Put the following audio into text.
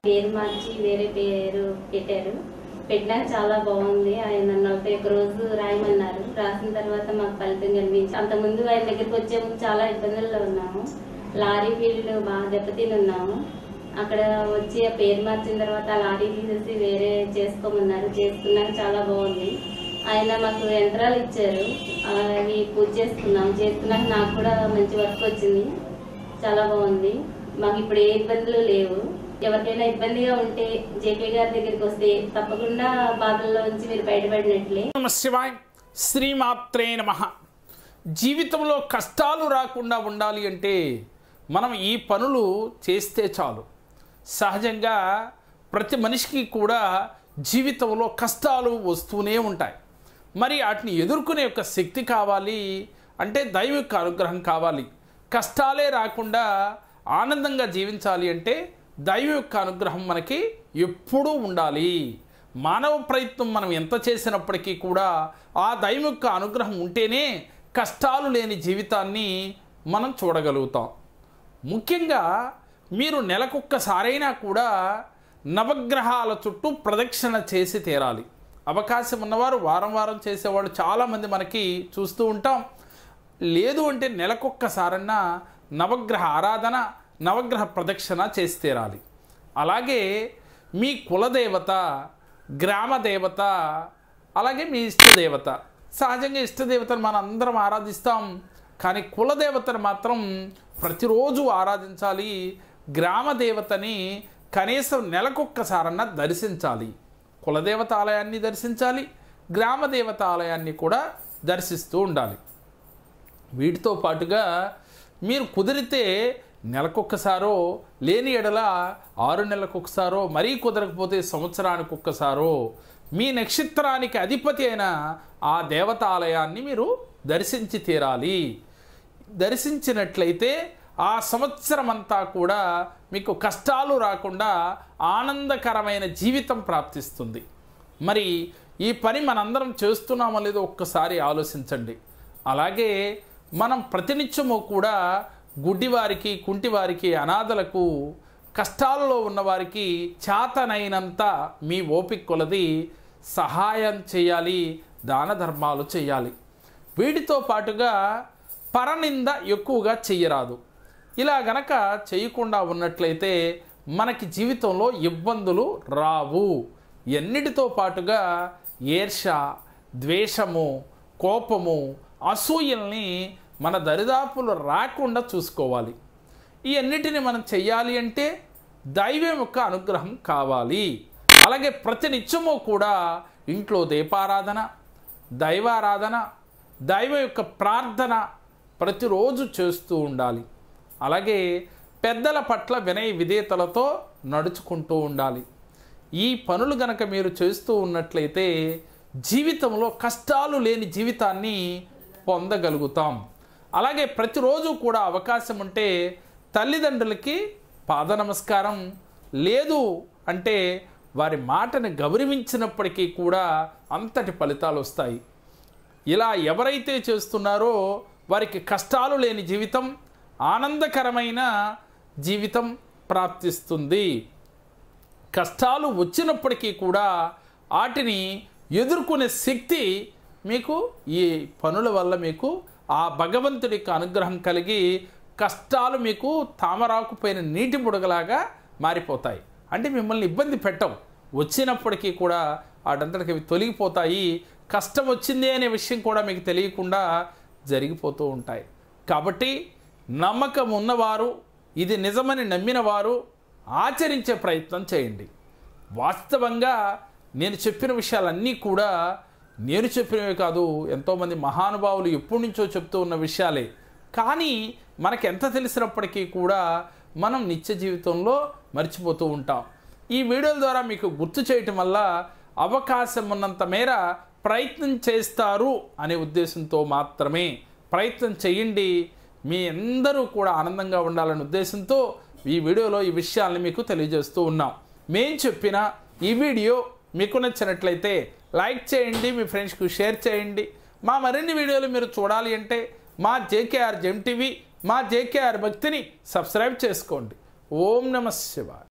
పేరు మార్చి వేరే పేరు పెట్టారు పెట్టినాక చాలా బాగుంది ఆయన నలభై ఒక్క రోజు రాయమన్నారు రాసిన తర్వాత మాకు ఫలితం కనిపించి అంతకుముందు ఆయన దగ్గరికి వచ్చే ముందు చాలా ఇబ్బందుల్లో ఉన్నాము లారీ ఫీల్డ్ బాగా దెబ్బతిని ఉన్నాము అక్కడ వచ్చి ఆ పేరు మార్చిన తర్వాత ఆ లారీ తీసేసి వేరే చేసుకోమన్నారు చేసుకున్నాక చాలా బాగుంది ఆయన మాకు యంత్రాలు ఇచ్చారు అవి పూజ చేసుకున్నాం చేసుకున్నాక నాకు కూడా మంచి వర్క్ వచ్చింది చాలా బాగుంది మాకు ఇప్పుడు ఏ ఇబ్బందులు లేవు ఎవరికైనా ఇబ్బందిగా ఉంటే జేపీ గారి దగ్గరికి వస్తే తప్పకుండా బాధల్లో నుంచి మీరు బయటపడినట్లే నమ శివాయ్ శ్రీమాత్రే నమ జీవితంలో కష్టాలు రాకుండా ఉండాలి అంటే మనం ఈ పనులు చేస్తే చాలు సహజంగా ప్రతి మనిషికి కూడా జీవితంలో కష్టాలు వస్తూనే ఉంటాయి మరి వాటిని ఎదుర్కొనే యొక్క శక్తి కావాలి అంటే దైవిక అనుగ్రహం కావాలి కష్టాలే రాకుండా ఆనందంగా జీవించాలి అంటే దైవ యొక్క అనుగ్రహం మనకి ఎప్పుడూ ఉండాలి మానవ ప్రయత్నం మనం ఎంత చేసినప్పటికీ కూడా ఆ దైవ యొక్క అనుగ్రహం ఉంటేనే కష్టాలు లేని జీవితాన్ని మనం చూడగలుగుతాం ముఖ్యంగా మీరు నెలకొక్కసారైనా కూడా నవగ్రహాల చుట్టూ ప్రదక్షిణ చేసి తీరాలి అవకాశం ఉన్నవారు వారం వారం చేసేవాళ్ళు చాలామంది మనకి చూస్తూ ఉంటాం లేదు అంటే నెలకొక్కసారన్నా నవగ్రహ ఆరాధన నవగ్రహ ప్రదక్షిణ చేసి తీరాలి అలాగే మీ కులదేవత గ్రామ దేవత అలాగే మీ ఇష్టదేవత సహజంగా ఇష్టదేవతను మనం అందరం ఆరాధిస్తాం కానీ కులదేవతను మాత్రం ప్రతిరోజు ఆరాధించాలి గ్రామ దేవతని కనీసం నెలకొక్కసారన్నా దర్శించాలి కులదేవత ఆలయాన్ని దర్శించాలి గ్రామ దేవత ఆలయాన్ని కూడా దర్శిస్తూ ఉండాలి వీటితో పాటుగా మీరు కుదిరితే నెలకొక్కసారో లేని ఎడల ఆరు నెలలకొకసారో మరీ కుదరకపోతే సంవత్సరానికి ఒక్కసారో మీ నక్షత్రానికి అధిపతి అయిన ఆ దేవతాలయాన్ని మీరు దర్శించి తీరాలి దర్శించినట్లయితే ఆ సంవత్సరం అంతా కూడా మీకు కష్టాలు రాకుండా ఆనందకరమైన జీవితం ప్రాప్తిస్తుంది మరి ఈ పని మనందరం చేస్తున్నామో లేదో ఒక్కసారి ఆలోచించండి అలాగే మనం ప్రతినిత్యము కూడా గుడ్డివారికి కుంటివారికి అనాథలకు కష్టాలలో ఉన్నవారికి చేతనైనంత మీ ఓపిక కొలది సహాయం చేయాలి దాన ధర్మాలు చేయాలి వీటితో పాటుగా పరనింద ఎక్కువగా చెయ్యరాదు ఇలా గనక చేయకుండా ఉన్నట్లయితే మనకి జీవితంలో ఇబ్బందులు రావు ఎన్నిటితో పాటుగా ఈర్ష ద్వేషము కోపము అసూయల్ని మన దరిదాపులు రాకుండా చూసుకోవాలి ఈ అన్నిటిని మనం చెయ్యాలి అంటే దైవం యొక్క అనుగ్రహం కావాలి అలాగే ప్రతినిత్యము కూడా ఇంట్లో దీపారాధన దైవారాధన దైవ యొక్క ప్రార్థన ప్రతిరోజు చేస్తూ ఉండాలి అలాగే పెద్దల పట్ల వినయ విధేయతలతో నడుచుకుంటూ ఉండాలి ఈ పనులు గనక మీరు చేస్తూ ఉన్నట్లయితే జీవితంలో కష్టాలు లేని జీవితాన్ని పొందగలుగుతాం అలాగే ప్రతిరోజు కూడా అవకాశం ఉంటే తల్లిదండ్రులకి పాద నమస్కారం లేదు అంటే వారి మాటని గౌరవించినప్పటికీ కూడా అంతటి ఫలితాలు వస్తాయి ఇలా ఎవరైతే చేస్తున్నారో వారికి కష్టాలు లేని జీవితం ఆనందకరమైన జీవితం ప్రాప్తిస్తుంది కష్టాలు వచ్చినప్పటికీ కూడా వాటిని ఎదుర్కొనే శక్తి మీకు ఈ పనుల వల్ల మీకు ఆ భగవంతుడి యొక్క అనుగ్రహం కలిగి కష్టాలు మీకు తామరాకు పైన నీటి బుడగలాగా మారిపోతాయి అంటే మిమ్మల్ని ఇబ్బంది పెట్టవు వచ్చినప్పటికీ కూడా వాటంతటికి అవి తొలగిపోతాయి కష్టం వచ్చింది అనే విషయం కూడా మీకు తెలియకుండా జరిగిపోతూ ఉంటాయి కాబట్టి నమ్మకం ఉన్నవారు ఇది నిజమని నమ్మిన వారు ఆచరించే ప్రయత్నం చేయండి వాస్తవంగా నేను చెప్పిన విషయాలన్నీ కూడా నేను చెప్పినవే కాదు ఎంతోమంది మహానుభావులు ఎప్పటి నుంచో చెప్తూ ఉన్న విషయాలే కానీ మనకు ఎంత తెలిసినప్పటికీ కూడా మనం నిత్య జీవితంలో మర్చిపోతూ ఉంటాం ఈ వీడియోల ద్వారా మీకు గుర్తు చేయటం వల్ల అవకాశం ఉన్నంత మేర ప్రయత్నం చేస్తారు అనే ఉద్దేశంతో మాత్రమే ప్రయత్నం చేయండి మీ అందరూ కూడా ఆనందంగా ఉండాలనే ఉద్దేశంతో ఈ వీడియోలో ఈ విషయాల్ని మీకు తెలియజేస్తూ ఉన్నాం మేం చెప్పిన ఈ వీడియో మీకు నచ్చినట్లయితే లైక్ చేయండి మీ ఫ్రెండ్స్కి షేర్ చేయండి మా మరిన్ని వీడియోలు మీరు చూడాలి అంటే మా జేకేఆర్ జెమ్ టీవీ మా జేకేఆర్ భక్తిని సబ్స్క్రైబ్ చేసుకోండి ఓం నమ శివాయ